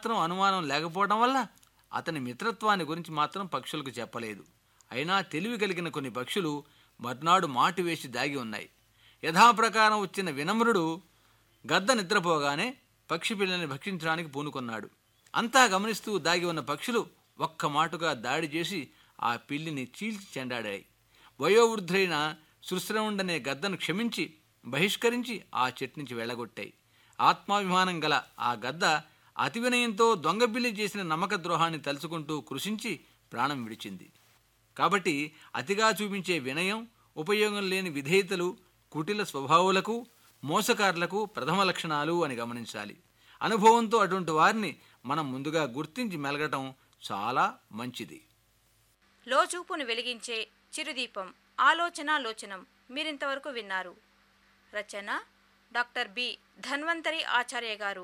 ఏమాత్రం అనుమానం లేకపోవడం వల్ల అతని మిత్రత్వాన్ని గురించి మాత్రం పక్షులకు చెప్పలేదు అయినా తెలివి కలిగిన కొన్ని పక్షులు మర్నాడు మాటు వేసి దాగి ఉన్నాయి యథాప్రకారం వచ్చిన వినమ్రుడు గద్ద నిద్రపోగానే పక్షి పిల్లని భక్షించడానికి పూనుకున్నాడు అంతా గమనిస్తూ దాగి ఉన్న పక్షులు ఒక్క మాటుగా దాడి చేసి ఆ పిల్లిని చీల్చి చెండాడాయి వయోవృద్ధులైన శుశ్రవుండనే గద్దను క్షమించి బహిష్కరించి ఆ చెట్టు నుంచి వెళ్ళగొట్టాయి ఆత్మాభిమానం గల ఆ గద్ద అతి వినయంతో దొంగబిల్లి చేసిన నమ్మక ద్రోహాన్ని తలుచుకుంటూ కృషించి ప్రాణం విడిచింది కాబట్టి అతిగా చూపించే వినయం ఉపయోగం లేని విధేయతలు కుటిల స్వభావులకు మోసకారులకు ప్రథమ లక్షణాలు అని గమనించాలి అనుభవంతో అటువంటి వారిని మనం ముందుగా గుర్తించి మెలగటం చాలా మంచిది లోచూపును వెలిగించే చిరుదీపం ఆలోచన లోచనం మీరింతవరకు విన్నారు రచన డాక్టర్ బి ధన్వంతరి ఆచార్య గారు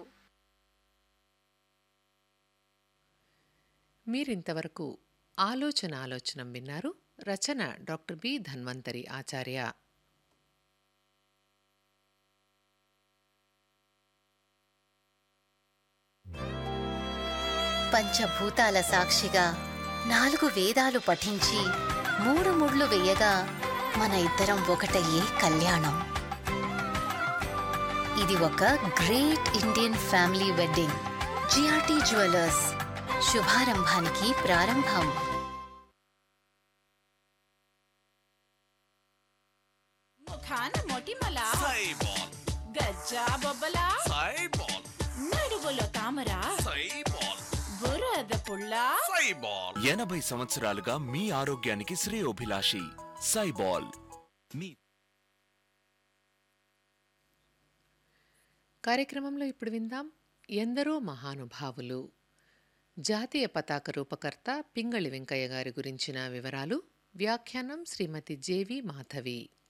మీరింతవరకు ఆలోచన ఆలోచనం విన్నారు రచన డాక్టర్ బి ధన్వంతరి ఆచార్య పంచభూతాల సాక్షిగా నాలుగు వేదాలు పఠించి మూడు ముళ్ళు వేయగా మన ఇద్దరం ఒకటయ్యే కళ్యాణం ఇది ఒక great Indian family wedding GRT jewellers శుభారంభానికి ప్రారంభం ముఖాన మొటిమల సైబాల్ గజ్జా బొబ్బల సైబాల్ నడుగులో తామర సైబాల్ బురద పుల్ల సైబాల్ ఎనభై సంవత్సరాలుగా మీ ఆరోగ్యానికి శ్రేయోభిలాషి సైబాల్ మీ కార్యక్రమంలో ఇప్పుడు విందాం ఎందరో మహానుభావులు జాతీయ పతాక రూపకర్త పింగళి వెంకయ్య గారి గురించిన వివరాలు వ్యాఖ్యానం శ్రీమతి జేవి మాధవి